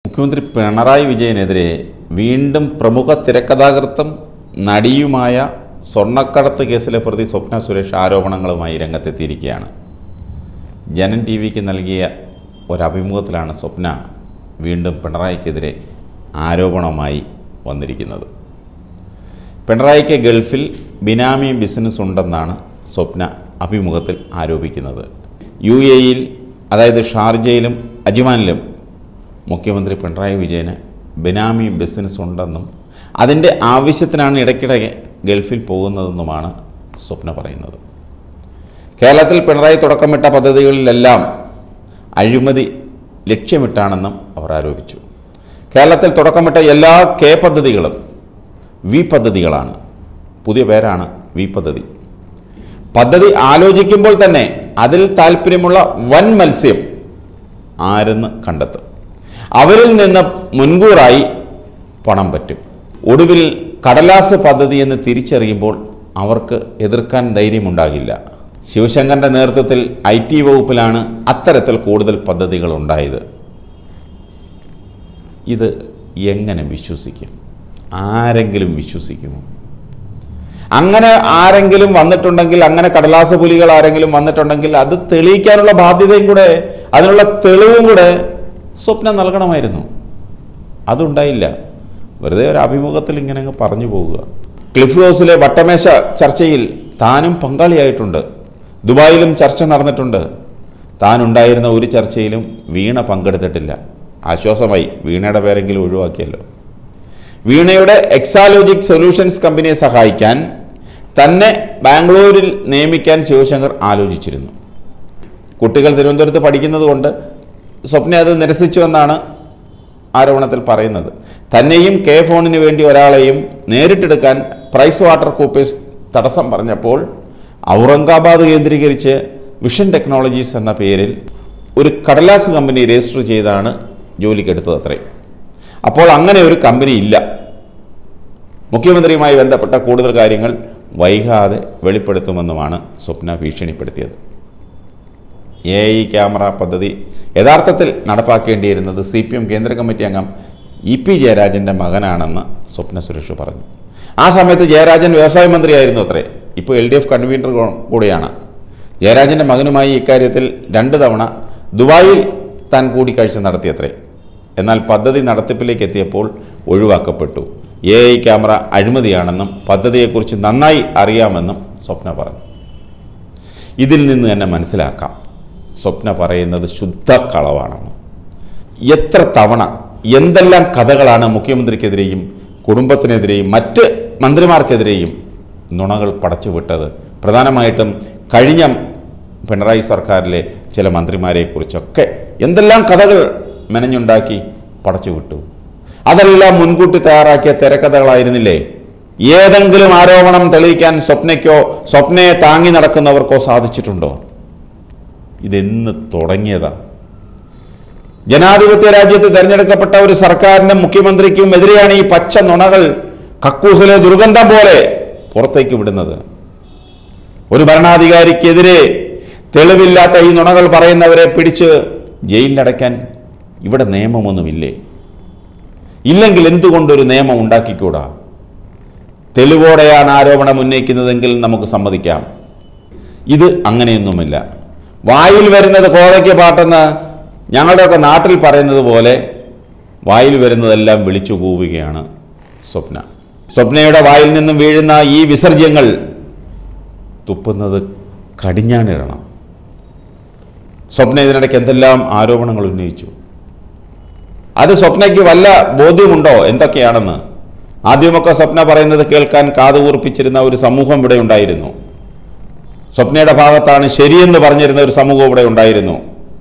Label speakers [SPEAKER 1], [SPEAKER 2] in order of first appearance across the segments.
[SPEAKER 1] മുഖ്യമന്ത്രി പിണറായി വിജയനെതിരെ വീണ്ടും പ്രമുഖ തിരക്കഥാകൃത്തും നടിയുമായ സ്വർണ്ണക്കടത്ത് കേസിലെ പ്രതി സ്വപ്ന സുരേഷ് ആരോപണങ്ങളുമായി രംഗത്തെത്തിയിരിക്കുകയാണ് ജനൻ ടി വിക്ക് നൽകിയ ഒരഭിമുഖത്തിലാണ് സ്വപ്ന വീണ്ടും പിണറായിക്കെതിരെ ആരോപണവുമായി വന്നിരിക്കുന്നത് പിണറായിക്ക് ഗൾഫിൽ ബിനാമി ബിസിനസ് ഉണ്ടെന്നാണ് സ്വപ്ന അഭിമുഖത്തിൽ ആരോപിക്കുന്നത് യു എയിൽ അതായത് ഷാർജയിലും അജ്മാനിലും മുഖ്യമന്ത്രി പിണറായി വിജയന് ബിനാമി ബിസിനസ് ഉണ്ടെന്നും അതിൻ്റെ ആവശ്യത്തിനാണ് ഇടയ്ക്കിടെ ഗൾഫിൽ പോകുന്നതെന്നുമാണ് സ്വപ്ന പറയുന്നത് കേരളത്തിൽ പിണറായി തുടക്കമിട്ട പദ്ധതികളിലെല്ലാം അഴിമതി ലക്ഷ്യമിട്ടാണെന്നും അവർ ആരോപിച്ചു കേരളത്തിൽ തുടക്കമിട്ട എല്ലാ കെ പദ്ധതികളും വി പദ്ധതികളാണ് പുതിയ പേരാണ് വി പദ്ധതി പദ്ധതി ആലോചിക്കുമ്പോൾ തന്നെ അതിൽ താല്പര്യമുള്ള വൻ മത്സ്യം ആരെന്ന് കണ്ടെത്തും അവരിൽ നിന്ന് മുൻകൂറായി പണം പറ്റും ഒടുവിൽ കടലാസ് പദ്ധതി എന്ന് തിരിച്ചറിയുമ്പോൾ അവർക്ക് എതിർക്കാൻ ധൈര്യമുണ്ടാകില്ല ശിവശങ്കറിൻ്റെ നേതൃത്വത്തിൽ ഐ ടി വകുപ്പിലാണ് അത്തരത്തിൽ കൂടുതൽ പദ്ധതികൾ ഉണ്ടായത് ഇത് എങ്ങനെ വിശ്വസിക്കും ആരെങ്കിലും വിശ്വസിക്കുമോ അങ്ങനെ ആരെങ്കിലും വന്നിട്ടുണ്ടെങ്കിൽ അങ്ങനെ കടലാസ പുലികൾ ആരെങ്കിലും വന്നിട്ടുണ്ടെങ്കിൽ അത് തെളിയിക്കാനുള്ള ബാധ്യതയും കൂടെ അതിനുള്ള തെളിവും കൂടെ സ്വപ്നം നൽകണമായിരുന്നു അതുണ്ടായില്ല വെറുതെ ഒരു അഭിമുഖത്തിൽ ഇങ്ങനെ അങ്ങ് പറഞ്ഞു പോവുക ക്ലിഫ് ഹൗസിലെ വട്ടമേശ ചർച്ചയിൽ താനും പങ്കാളിയായിട്ടുണ്ട് ദുബായിലും ചർച്ച നടന്നിട്ടുണ്ട് താൻ ഉണ്ടായിരുന്ന ഒരു ചർച്ചയിലും വീണ പങ്കെടുത്തിട്ടില്ല ആശ്വാസമായി വീണയുടെ പേരെങ്കിലും ഒഴിവാക്കിയല്ലോ വീണയുടെ എക്സാലോജിക് സൊല്യൂഷൻസ് കമ്പനിയെ സഹായിക്കാൻ തന്നെ ബാംഗ്ലൂരിൽ നിയമിക്കാൻ ശിവശങ്കർ ആലോചിച്ചിരുന്നു കുട്ടികൾ തിരുവനന്തപുരത്ത് പഠിക്കുന്നത് കൊണ്ട് സ്വപ്ന അത് നിരസിച്ചു എന്നാണ് ആരോപണത്തിൽ പറയുന്നത് തന്നെയും കെ ഫോണിന് വേണ്ടി ഒരാളെയും നേരിട്ടെടുക്കാൻ പ്രൈസ് വാട്ടർ കൂപ്പേഴ്സ് തടസ്സം പറഞ്ഞപ്പോൾ ഔറംഗാബാദ് കേന്ദ്രീകരിച്ച് വിഷൻ ടെക്നോളജീസ് എന്ന പേരിൽ ഒരു കടലാസ് കമ്പനി രജിസ്റ്റർ ചെയ്താണ് ജോലിക്കെടുത്തത് അത്രേ അപ്പോൾ അങ്ങനെ ഒരു കമ്പനി ഇല്ല മുഖ്യമന്ത്രിയുമായി ബന്ധപ്പെട്ട കൂടുതൽ കാര്യങ്ങൾ വൈകാതെ വെളിപ്പെടുത്തുമെന്നുമാണ് സ്വപ്ന ഭീഷണിപ്പെടുത്തിയത് എ ഐ ക്യാമറ പദ്ധതി യഥാർത്ഥത്തിൽ നടപ്പാക്കേണ്ടിയിരുന്നത് സി പി എം കേന്ദ്ര കമ്മിറ്റി അംഗം ഇ പി ജയരാജൻ്റെ മകനാണെന്ന് സ്വപ്ന സുരേഷ് പറഞ്ഞു ആ സമയത്ത് ജയരാജൻ വ്യവസായ മന്ത്രിയായിരുന്നു അത്രേ ഇപ്പോൾ എൽ ഡി എഫ് കൺവീനർ കൂടിയാണ് ജയരാജൻ്റെ മകനുമായി ഇക്കാര്യത്തിൽ രണ്ട് തവണ ദുബായിൽ താൻ കൂടിക്കാഴ്ച നടത്തിയത്രേ എന്നാൽ പദ്ധതി നടത്തിപ്പിലേക്ക് എത്തിയപ്പോൾ ഒഴിവാക്കപ്പെട്ടു എ ഐ ക്യാമറ അഴിമതിയാണെന്നും പദ്ധതിയെക്കുറിച്ച് നന്നായി അറിയാമെന്നും സ്വപ്ന പറഞ്ഞു ഇതിൽ നിന്ന് തന്നെ മനസ്സിലാക്കാം സ്വപ്ന പറയുന്നത് ശുദ്ധ കളവാണെന്ന് എത്ര തവണ എന്തെല്ലാം കഥകളാണ് മുഖ്യമന്ത്രിക്കെതിരെയും കുടുംബത്തിനെതിരെയും മറ്റ് മന്ത്രിമാർക്കെതിരെയും നുണകൾ പടച്ചുവിട്ടത് പ്രധാനമായിട്ടും കഴിഞ്ഞ പിണറായി സർക്കാരിലെ ചില മന്ത്രിമാരെക്കുറിച്ചൊക്കെ എന്തെല്ലാം കഥകൾ മെനഞ്ഞുണ്ടാക്കി പടച്ചുവിട്ടു അതെല്ലാം മുൻകൂട്ടി തയ്യാറാക്കിയ തിരക്കഥകളായിരുന്നില്ലേ ഏതെങ്കിലും ആരോപണം തെളിയിക്കാൻ സ്വപ്നയ്ക്കോ സ്വപ്നയെ താങ്ങി നടക്കുന്നവർക്കോ സാധിച്ചിട്ടുണ്ടോ ഇതെന്ന് തുടങ്ങിയതാ ജനാധിപത്യ രാജ്യത്ത് തിരഞ്ഞെടുക്കപ്പെട്ട ഒരു സർക്കാരിനും മുഖ്യമന്ത്രിക്കും എതിരെയാണ് ഈ പച്ച നുണകൾ കക്കൂസിലെ ദുർഗന്ധം പോലെ പുറത്തേക്ക് വിടുന്നത് ഒരു ഭരണാധികാരിക്കെതിരെ തെളിവില്ലാത്ത ഈ നുണകൾ പറയുന്നവരെ പിടിച്ച് ജയിലിലടയ്ക്കാൻ ഇവിടെ നിയമമൊന്നുമില്ലേ ഇല്ലെങ്കിൽ എന്തുകൊണ്ടൊരു നിയമം ഉണ്ടാക്കിക്കൂടാ തെളിവോടെയാണ് ആരോപണം ഉന്നയിക്കുന്നതെങ്കിൽ നമുക്ക് സമ്മതിക്കാം ഇത് അങ്ങനെയൊന്നുമില്ല വായിൽ വരുന്നത് കോതയ്ക്ക് പാട്ടെന്ന് ഞങ്ങളുടെയൊക്കെ നാട്ടിൽ പറയുന്നത് പോലെ വായിൽ വരുന്നതെല്ലാം വിളിച്ചു കൂവുകയാണ് സ്വപ്ന സ്വപ്നയുടെ വായിൽ നിന്നും വീഴുന്ന ഈ വിസർജ്യങ്ങൾ തുപ്പുന്നത് കടിഞ്ഞാണിടണം സ്വപ്ന ഇതിനിടയ്ക്ക് എന്തെല്ലാം ആരോപണങ്ങൾ ഉന്നയിച്ചു അത് സ്വപ്നയ്ക്ക് വല്ല ബോധ്യമുണ്ടോ എന്തൊക്കെയാണെന്ന് ആദ്യമൊക്കെ സ്വപ്ന പറയുന്നത് കേൾക്കാൻ കാതുകൂർപ്പിച്ചിരുന്ന ഒരു സമൂഹം ഇവിടെ ഉണ്ടായിരുന്നു സ്വപ്നയുടെ ഭാഗത്താണ് ശരിയെന്ന് പറഞ്ഞിരുന്ന ഒരു സമൂഹം ഇവിടെ ഉണ്ടായിരുന്നു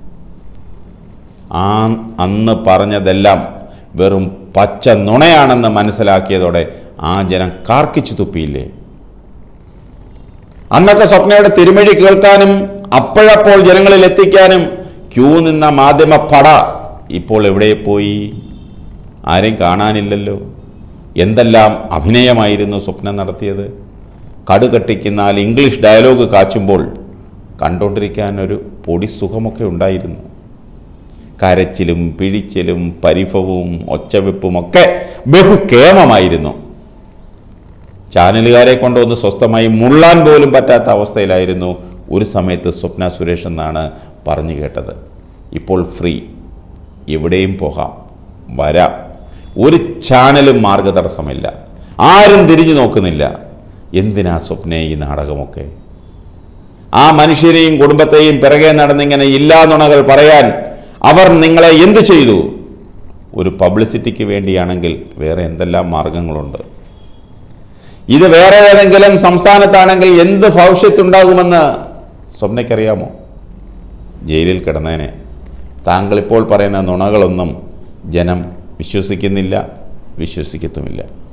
[SPEAKER 1] ആ അന്ന് പറഞ്ഞതെല്ലാം വെറും പച്ച നുണയാണെന്ന് മനസ്സിലാക്കിയതോടെ ആ ജനം കാർക്കിച്ചു തുപ്പിയില്ലേ അന്നൊക്കെ സ്വപ്നയുടെ തിരുമഴി കേൾക്കാനും അപ്പോഴപ്പോൾ ജനങ്ങളിൽ എത്തിക്കാനും ക്യൂ നിന്ന മാധ്യമ പട ഇപ്പോൾ എവിടെ പോയി ആരെയും കാണാനില്ലല്ലോ എന്തെല്ലാം അഭിനയമായിരുന്നു സ്വപ്നം നടത്തിയത് കടുകട്ടിക്കുന്നാൽ ഇംഗ്ലീഷ് ഡയലോഗ് കാച്ചുമ്പോൾ കണ്ടുകൊണ്ടിരിക്കാൻ ഒരു പൊടി സുഖമൊക്കെ ഉണ്ടായിരുന്നു കരച്ചിലും പിഴിച്ചിലും പരിഭവവും ഒച്ചവെപ്പുമൊക്കെ ബഹുക്കേമമായിരുന്നു ചാനലുകാരെ കൊണ്ടൊന്ന് സ്വസ്ഥമായി മുള്ളാൻ പോലും പറ്റാത്ത അവസ്ഥയിലായിരുന്നു ഒരു സമയത്ത് സ്വപ്ന സുരേഷ് എന്നാണ് പറഞ്ഞു കേട്ടത് ഇപ്പോൾ ഫ്രീ എവിടെയും പോകാം വരാം ഒരു ചാനലും മാർഗതടസ്സമില്ല ആരും തിരിഞ്ഞു നോക്കുന്നില്ല എന്തിനാ സ്വപ്ന ഈ നാടകമൊക്കെ ആ മനുഷ്യരെയും കുടുംബത്തെയും പിറകെ നടന്നിങ്ങനെ ഇല്ലാന്നുണകൾ പറയാൻ അവർ നിങ്ങളെ എന്തു ചെയ്തു ഒരു പബ്ലിസിറ്റിക്ക് വേണ്ടിയാണെങ്കിൽ വേറെ എന്തെല്ലാം മാർഗങ്ങളുണ്ട് ഇത് വേറെ ഏതെങ്കിലും സംസ്ഥാനത്താണെങ്കിൽ എന്ത് ഭവിഷ്യത്തുണ്ടാകുമെന്ന് സ്വപ്നയ്ക്കറിയാമോ ജയിലിൽ കിടന്നേനെ താങ്കളിപ്പോൾ പറയുന്ന നുണകളൊന്നും ജനം വിശ്വസിക്കുന്നില്ല വിശ്വസിക്കത്തുമില്ല